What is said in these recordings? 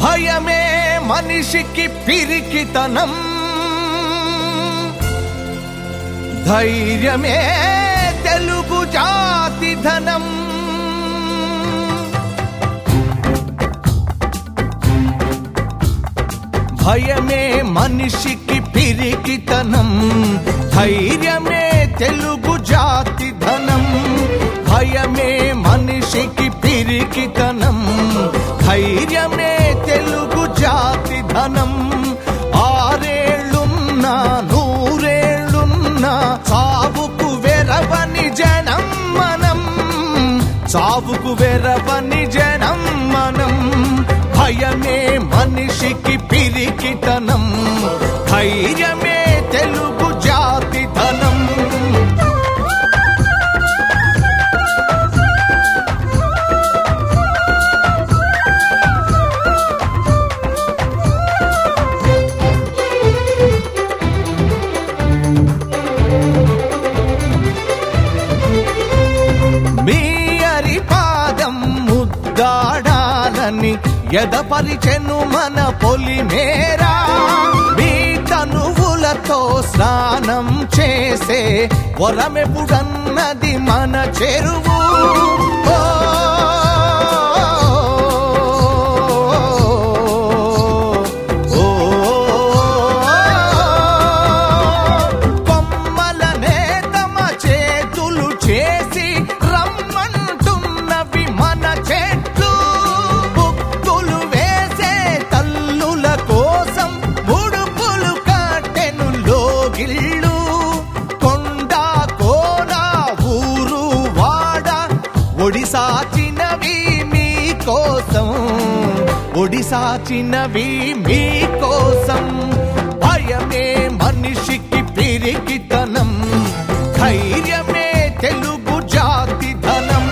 భయమే మనిషికి పిరికితనం ధైర్యమే తెలుగు జాతి ధనం భయమే మనిషికి పిరికితనం ధైర్యమే తెలుగు జాతి ధనం భయమే మనిషికి పిరికితనం ధైర్యమే తెలుగు జాతి ధనం ఆరేళ్ళున్నా నూరేళ్ళున్నా సావుకు వెరవని జనం మనం సావుకు వెరవని జనం మనం భయమే మనిషికి పిరికితనం ధైర్యమే తెలుగు జాతి ధనం మీ అరిపాదం ముద్దాడాలని ఎదపరిచెను మన పొలిమేరా మీ తనువులతో స్నానం చేసే వరమెప్పుడన్నది మన చెరువు ఓ, ఓ, కొమ్మలనే తమ చేతులు చేసి రమ్మంటున్నవి మన చెట్లు బుక్కులు వేసే తల్లుల కోసం ముడుపులు కాటెను లోగిళ్ళు కొండ కోన ఊరు వాడ ఒడిసాచినవి మీ కోసం ఒడిసాచినవి మీ కోసం భయమే మనిషికి పిరికితనం ధైర్యమే తెలుగు జాతి ధనం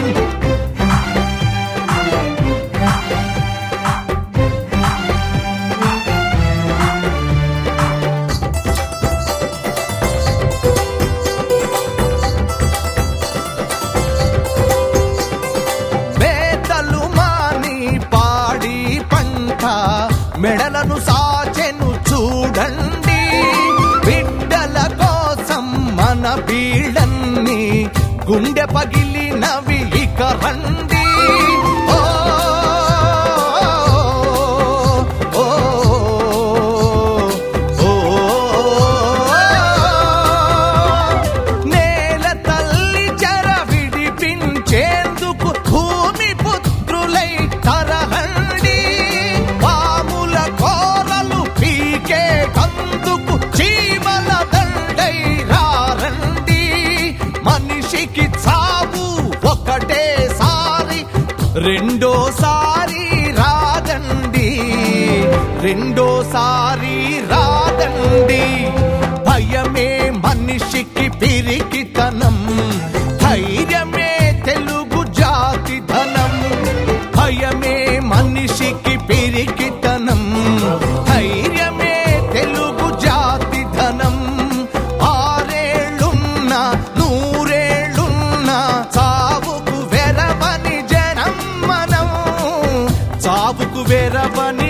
వేతలు మాని పాడి పంట మెడలను సాచెను చూడండి బిడ్డల కోసం మన బీళ్ళన్ని గుండె పగిలినవి ఇక రండి ఓ, ఓ, ఓ, నేల తల్లి చెర విడిపించేందుకు భూమి పుత్రులై తరహండి పాముల కోరలు పీకే కందుకు చీమల దండై రారండి మనిషికి చావు ఒకటేసారి రెండోసారి రాదండి రెండోసారి రాదండి భయమే మనిషికి పిరికితనం ధైర్యమే తెలుగు జాతి ధనం భయమే మనిషికి పిరికితనం ధైర్యమే తెలుగు జాతి ధనం ఆరేళ్ళున్నా నూరేళ్ళున్నా చావుకు వెరవని జనం మనం చావుకు వెరవని